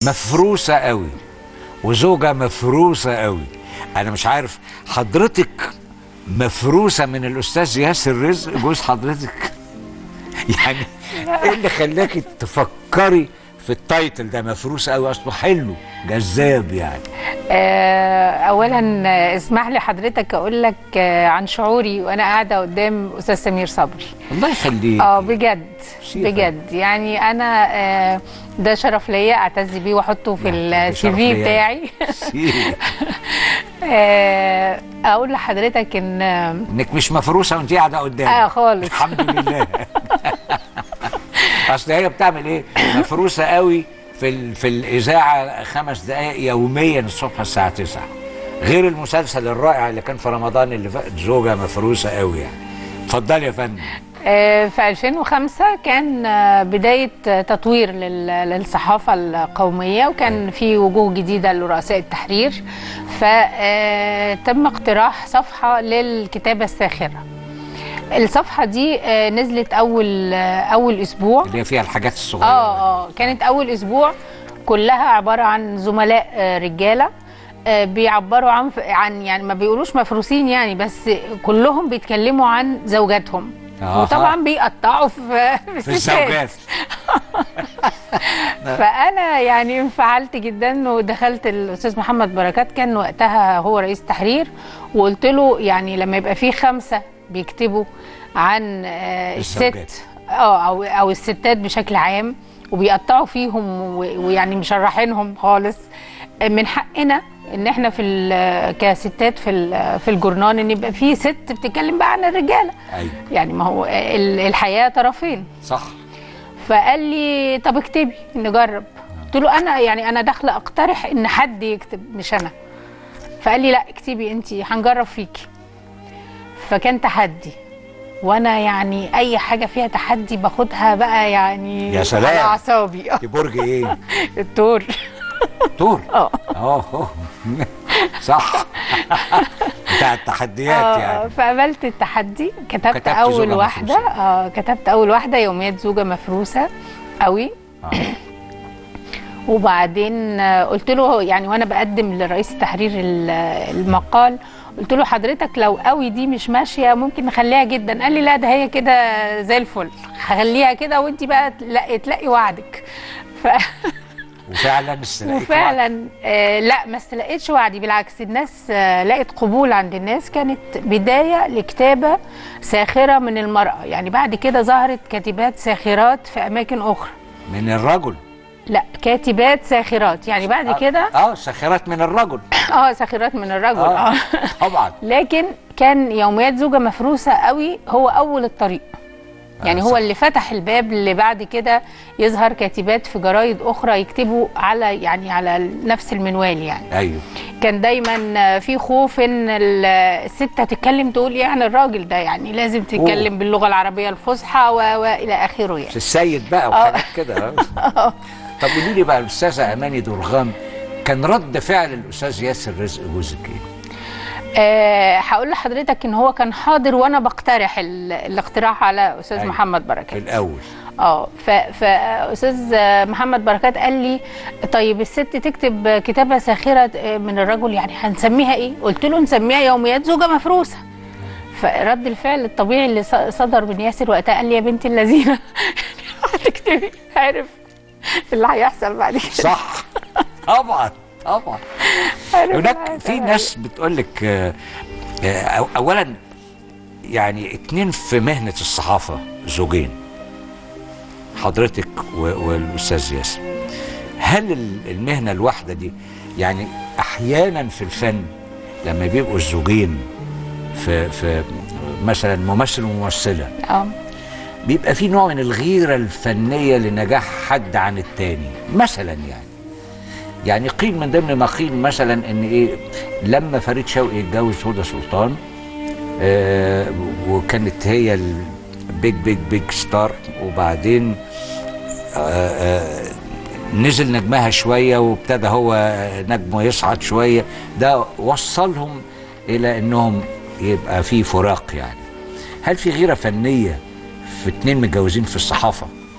مفروسه قوي وزوجه مفروسه قوي انا مش عارف حضرتك مفروسه من الاستاذ ياسر رزق جوز حضرتك يعني ايه اللي خلاكي تفكري في التايتل ده مفروسه قوي اصله حلو جذاب يعني آه، اولا آه، اسمح لي حضرتك اقول لك آه، عن شعوري وانا قاعده قدام استاذ سمير صبري الله يخليك اه بجد شيخة. بجد يعني انا آه، ده شرف ليا اعتز بيه واحطه في لا، السي شرف في ليا. بتاعي سيدي. آه، اقول لحضرتك ان آه، انك مش مفروسه وانت قاعده قدامي آه، خالص. الحمد لله اصل هي بتعمل ايه مفروسه قوي في ال... في الاذاعه خمس دقائق يوميا الصبح الساعه 9 غير المسلسل الرائع اللي كان في رمضان اللي فات زوجه مفروسه قوي يعني اتفضلي يا فندم آه، في 2005 كان آه، بداية آه، تطوير لل- للصحافة القومية وكان في وجوه جديدة لرؤساء التحرير فتم اقتراح صفحة للكتابة الساخرة الصفحة دي آه، نزلت أول آه، أول أسبوع اللي هي فيها الحاجات الصغيره اه اه كانت اول اسبوع كلها عباره عن زملاء آه، رجاله آه، بيعبروا عن عن يعني ما بيقولوش مفروسين يعني بس كلهم بيتكلموا عن زوجاتهم آها. وطبعا بيقطعوا في في في الستات. الزوجات فانا يعني انفعلت جدا ودخلت الاستاذ محمد بركات كان وقتها هو رئيس تحرير وقلت له يعني لما يبقى في خمسه بيكتبوا عن آه، الزوجات. الست اه او او الستات بشكل عام وبيقطعوا فيهم و- ويعني مشرحينهم خالص آه، من حقنا ان احنا في ال- كستات في ال- في الجورنال ان يبقى في ست بتتكلم بقى عن الرجاله ايوه يعني ما هو ال- الحياه طرفين صح فقال لي طب اكتبي نجرب قلت له انا يعني انا داخله اقترح ان حد يكتب مش انا فقال لي لا اكتبي انت هنجرب فيكي فكان تحدي وانا يعني اي حاجه فيها تحدي باخدها بقى يعني يا سلام. على اعصابي دي برج ايه الدور دور اه اه صح بتاع التحديات آه، يعني فقبلت التحدي كتبت كتبت اول زوجة واحده مفروسة. اه كتبت اول واحده يوميات زوجه مفروسه قوي آه. وبعدين آه، قلت له يعني وانا بقدم لرئيس التحرير ال- المقال قلت له حضرتك لو قوي دي مش ماشيه ممكن نخليها جدا قال لي لا ده هي كده زي الفل خليها كده وانت بقى تلاقي, تلاقي وعدك ف... وفعلا استلقيت وفعلا آه لا ما استلقيتش وعدي بالعكس الناس آه لقت قبول عند الناس كانت بدايه لكتابه ساخره من المراه يعني بعد كده ظهرت كاتبات ساخرات في اماكن اخرى من الرجل لا كاتبات ساخرات يعني بعد كده اه ساخرات من الرجل اه ساخرات من الرجل اه اه طبعا لكن كان يوميات زوجة مفروسة قوي هو أول الطريق يعني آه، هو صح. اللي فتح الباب اللي بعد كده يظهر كاتبات في جرايد أخرى يكتبوا على يعني على نفس المنوال يعني ايوه كان دايما في خوف ان ال- الست هتتكلم تقول ايه عن الراجل ده يعني لازم تتكلم باللغة العربية الفصحى و- والى آخره يعني مش السيد بقى وحاجات كده آه. طب قولي لي بقى الاستاذه اماني درغام كان رد فعل الاستاذ ياسر رزق جوزك ايه؟ أه هقول لحضرتك ان هو كان حاضر وانا بقترح ال- الاقتراح على استاذ أيوة. محمد في بركات الاول اه ف- فاستاذ محمد بركات قال لي طيب الست تكتب كتابه ساخره من الرجل يعني هنسميها ايه؟ قلت له نسميها يوميات زوجه مفروسه فرد الفعل الطبيعي اللي ص- صدر من ياسر وقتها قال لي يا بنت اللذينه هتكتبي عارف اللي هيحصل بعد كده صح طبعا طبعا عارف هناك اللي في هيحصل. ناس بتقول لك آه، آه، أو- اولا يعني اتنين في مهنه الصحافه زوجين حضرتك و- والاستاذ ياسر هل ال- المهنه الواحده دي يعني احيانا في الفن لما بيبقوا الزوجين في في مثلا ممثل وممثله اه بيبقى في نوع من الغيرة الفنية لنجاح حد عن التاني مثلا يعني يعني قيل من ضمن ما قيل مثلا ان ايه لما فريد شوقي اتجوز هدى سلطان آه وكانت هي البيج بيج بيج ستار وبعدين آه آه نزل نجمها شوية وابتدى هو نجمه يصعد شوية ده وصلهم إلى أنهم يبقى في فراق يعني هل في غيرة فنية في اتنين متجوزين في الصحافة؟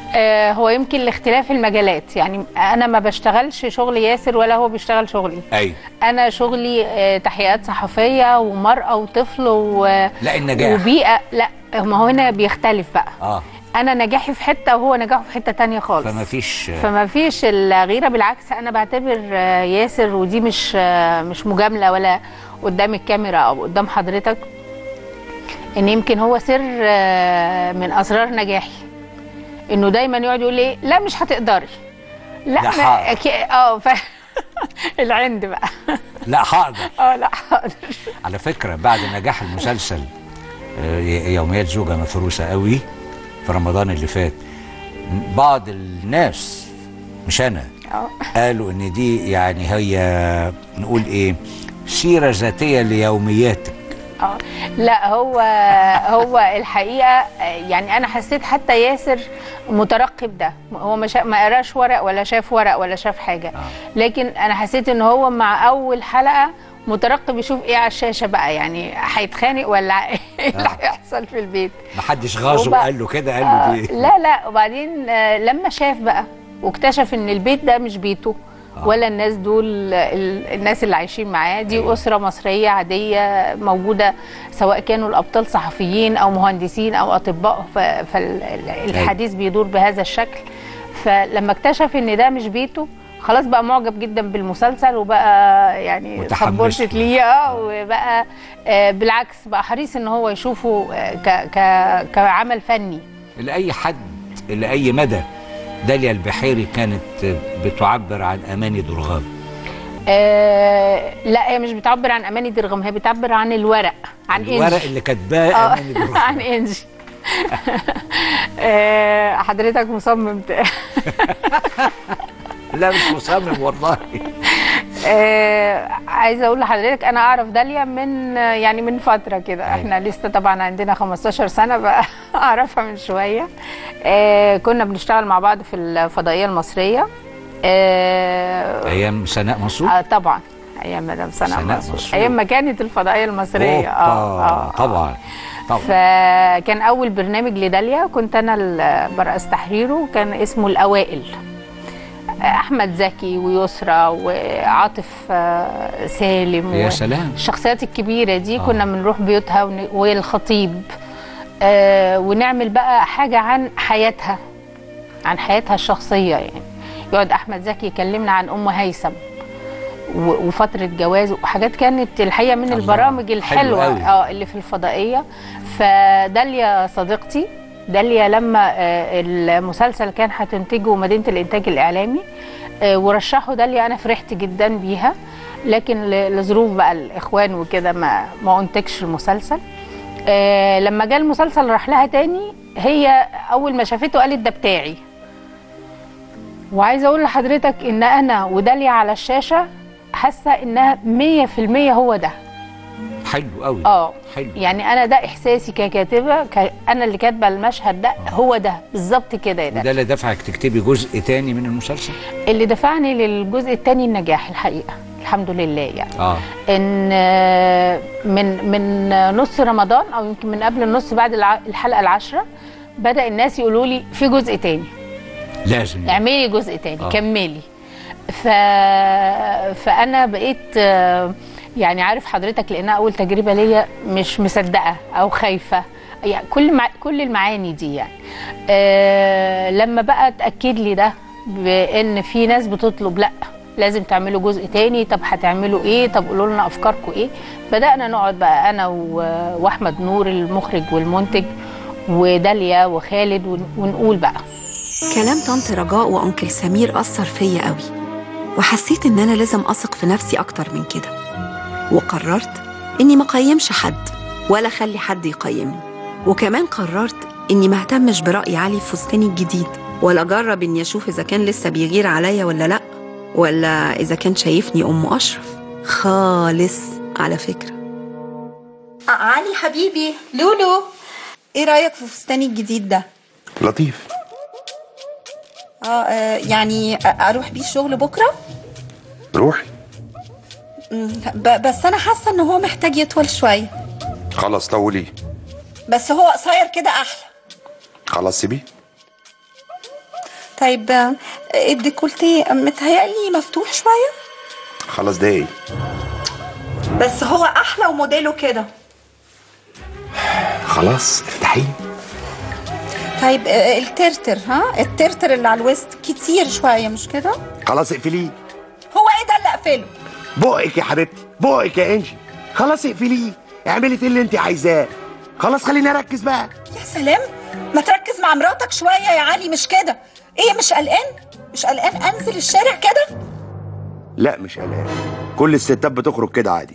آه هو يمكن لاختلاف المجالات يعني انا ما بشتغلش شغل ياسر ولا هو بيشتغل شغلي اي انا شغلي آه تحقيقات صحفيه ومراه وطفل و... لا النجاح وبيئه لا ما هو هنا بيختلف بقى اه انا نجاحي في حته وهو نجاحه في حته تانية خالص فما فيش فما فيش الغيره بالعكس انا بعتبر آه، ياسر ودي مش آه، مش مجامله ولا قدام الكاميرا او قدام حضرتك ان يمكن هو سر آه، من اسرار نجاحي انه دايما يقعد يقول لي لا مش هتقدري لا لا ما- حاضر. أكي- اه ف... العند بقى لا حاضر اه لا حاضر على فكرة بعد نجاح المسلسل آه، يوميات زوجة مفروسة قوي في رمضان اللي فات بعض الناس مش أنا اه قالوا إن دي يعني هي نقول إيه سيرة ذاتية ليومياتك اه لا هو هو الحقيقه آه، يعني انا حسيت حتى ياسر مترقب ده هو ما شا- ما قراش ورق ولا شاف ورق ولا شاف حاجه لكن انا حسيت ان هو مع اول حلقه مترقب يشوف ايه على الشاشه بقى يعني هيتخانق ولا ايه اللي هيحصل في البيت محدش غاظه وبقى- وقال له كده قال له آه دي لا لا وبعدين آه لما شاف بقى واكتشف ان البيت ده مش بيته ولا الناس دول ال- الناس اللي عايشين معاه دي أيوة. أسرة مصرية عادية موجودة سواء كانوا الأبطال صحفيين أو مهندسين أو أطباء فالحديث بيدور بهذا الشكل فلما اكتشف ان ده مش بيته خلاص بقى معجب جدا بالمسلسل وبقى يعني متحمس سبورتت له. ليه اه وبقى آه بالعكس بقى حريص ان هو يشوفه آه ك ك كعمل فني لأي حد لأي مدى داليا البحيري كانت بتعبر عن أماني درغام آه لا هي مش بتعبر عن اماني درغم هي بتعبر عن الورق عن الورق انجي اللي كاتباه آه، أماني درغام عن انجي آه حضرتك مصمم ت- لا مش مصمم والله آه عايزه اقول لحضرتك انا اعرف داليا من آه، يعني من فتره كده أيوة. احنا لسه طبعا عندنا 15 سنه بقى اعرفها من شويه آه كنا بنشتغل مع بعض في الفضائيه المصريه آه أيام سناء منصور آه طبعا ايام مدام سناء سناء منصور منصور. ايام ما كانت الفضائيه المصريه أوبا، طبعا طبعا فكان اول برنامج لداليا كنت انا اللي برأس تحريره كان اسمه الاوائل احمد زكي ويسرى وعاطف آه، سالم يا و- سلام الشخصيات الكبيره دي آه. كنا بنروح بيوتها ون- والخطيب آه ونعمل بقى حاجه عن حياتها عن حياتها الشخصيه يعني يقعد احمد زكي يكلمنا عن ام هيثم و- وفتره جواز وحاجات كانت الحقيقه من الله، البرامج حلو الحلوه قوي. اه اللي في الفضائيه فداليا صديقتي داليا لما آه، المسلسل كان هتنتجه مدينه الانتاج الاعلامي آه، ورشحوا داليا انا فرحت جدا بيها لكن ل- لظروف بقى الاخوان وكده ما ما انتجش المسلسل آه، لما جه المسلسل راح لها تاني هي اول ما شافته قالت ده بتاعي وعايزه اقول لحضرتك ان انا وداليا على الشاشه حاسه انها 100% هو ده حلو قوي اه حلو يعني انا ده احساسي ككاتبه ك... انا اللي كاتبه المشهد ده هو ده بالظبط كده يا ده وده اللي دفعك تكتبي جزء تاني من المسلسل اللي دفعني للجزء الثاني النجاح الحقيقه الحمد لله يعني اه ان آه، من من نص رمضان او يمكن من قبل النص بعد الع- الحلقه العاشره بدا الناس يقولوا لي في جزء تاني لازم اعملي جزء تاني آه. آه. كملي ف... فانا بقيت آه، يعني عارف حضرتك لانها اول تجربه ليا مش مصدقه او خايفه يعني كل مع... كل المعاني دي يعني آه لما بقى تاكد لي ده بان في ناس بتطلب لا لازم تعملوا جزء تاني طب هتعملوا ايه طب قولوا لنا افكاركم ايه بدانا نقعد بقى انا و- واحمد نور المخرج والمنتج وداليا وخالد ون- ونقول بقى كلام طنط رجاء وأنكل سمير أثر فيا قوي وحسيت إن أنا لازم أثق في نفسي أكتر من كده وقررت إني ما قيمش حد ولا أخلي حد يقيمني وكمان قررت إني ما اهتمش برأي علي في فستاني الجديد ولا أجرب إني أشوف إذا كان لسه بيغير عليا ولا لأ ولا إذا كان شايفني أم أشرف خالص على فكرة علي حبيبي لولو إيه رأيك في فستاني الجديد ده؟ لطيف اه آه، يعني أ- اروح بيه الشغل بكره روحي مم، ب- بس انا حاسه ان هو محتاج يطول شويه خلاص طوليه بس هو قصير كده احلى خلاص سيبيه طيب آه، الديكولتيه متهيألي مفتوح شويه خلاص ده ايه بس هو احلى وموديله كده خلاص افتحيه طيب آه، الترتر ها الترتر اللي على الوسط كتير شويه مش كده خلاص اقفليه هو ايه ده اللي اقفله بقك يا حبيبتي بقك يا انجي خلاص اقفليه اعملي ايه اللي انت عايزاه خلاص خليني اركز بقى يا سلام ما تركز مع مراتك شويه يا علي مش كده ايه مش قلقان مش قلقان انزل الشارع كده لا مش قلقان كل الستات بتخرج كده عادي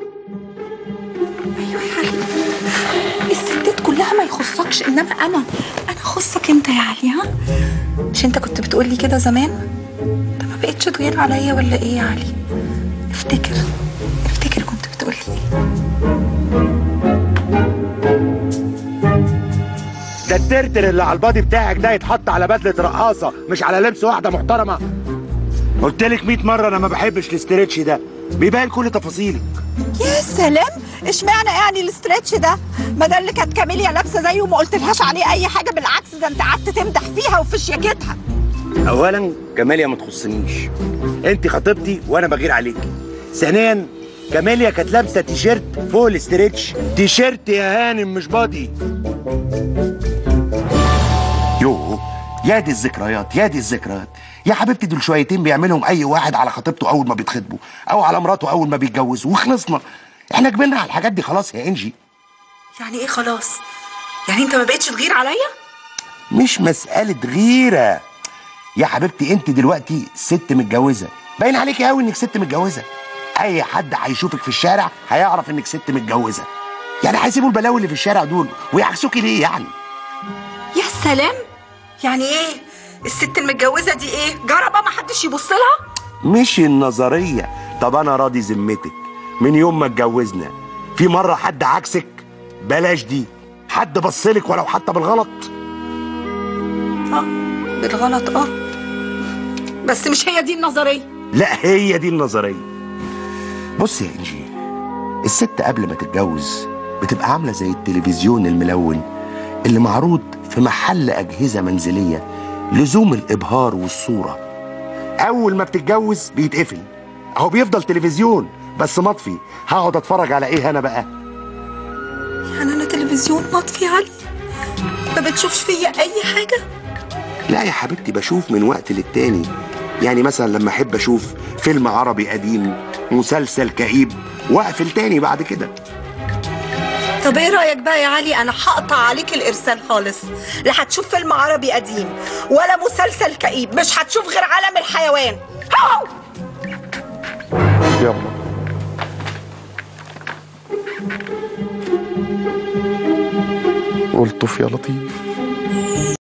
الستات كلها ما يخصكش انما انا انا خصك انت يا علي ها مش انت كنت بتقولي كده زمان انت ما بقتش تغير عليا ولا ايه يا علي افتكر افتكر كنت بتقولي ايه ده الترتر اللي على البادي بتاعك ده يتحط على بدله رقاصه مش على لبس واحده محترمه قلت لك 100 مره انا ما بحبش الاسترتش ده بيبان كل تفاصيلك يا سلام اشمعنى يعني الاسترتش ده ما ده اللي كانت كاميليا لابسه زيه وما قلتلهاش عليه اي حاجه بالعكس ده انت قعدت تمدح فيها وفي شياكتها اولا كماليا ما تخصنيش انت خطيبتي وانا بغير عليكي ثانيا كاميليا كانت لابسه تيشيرت فوق الاسترتش تيشيرت يا هانم مش بادي يوه يا دي الذكريات يا دي الذكريات يا حبيبتي دول شويتين بيعملهم اي واحد على خطيبته اول ما بيتخطبوا او على مراته اول ما بيتجوزوا وخلصنا احنا كبرنا على الحاجات دي خلاص يا انجي يعني ايه خلاص يعني انت ما بقتش تغير عليا مش مسألة غيرة يا حبيبتي انت دلوقتي ست متجوزة باين عليكي قوي انك ست متجوزة اي حد هيشوفك في الشارع هيعرف انك ست متجوزة يعني هيسيبوا البلاوي اللي في الشارع دول ويعكسوكي ليه يعني يا سلام يعني ايه الست المتجوزه دي ايه جربه ما حدش يبص لها مش النظرية طب انا راضي ذمتك من يوم ما اتجوزنا في مرة حد عكسك بلاش دي حد بصلك ولو حتى بالغلط اه بالغلط اه بس مش هي دي النظريه لا هي دي النظرية بص يا انجي الست قبل ما تتجوز بتبقى عاملة زي التلفزيون الملون اللي معروض في محل أجهزة منزلية لزوم الإبهار والصورة اول ما بتتجوز بيتقفل اهو بيفضل تلفزيون بس مطفي هقعد اتفرج على ايه انا بقى يعني انا تلفزيون مطفي علي ما بتشوفش فيا اي حاجه لا يا حبيبتي بشوف من وقت للتاني يعني مثلا لما أحب أشوف فيلم عربي قديم مسلسل كئيب وأقفل تاني بعد كده طب ايه رايك بقى يا علي انا هقطع عليك الارسال خالص لا هتشوف فيلم عربي قديم ولا مسلسل كئيب مش هتشوف غير عالم الحيوان هاو يلا قلت يا لطيف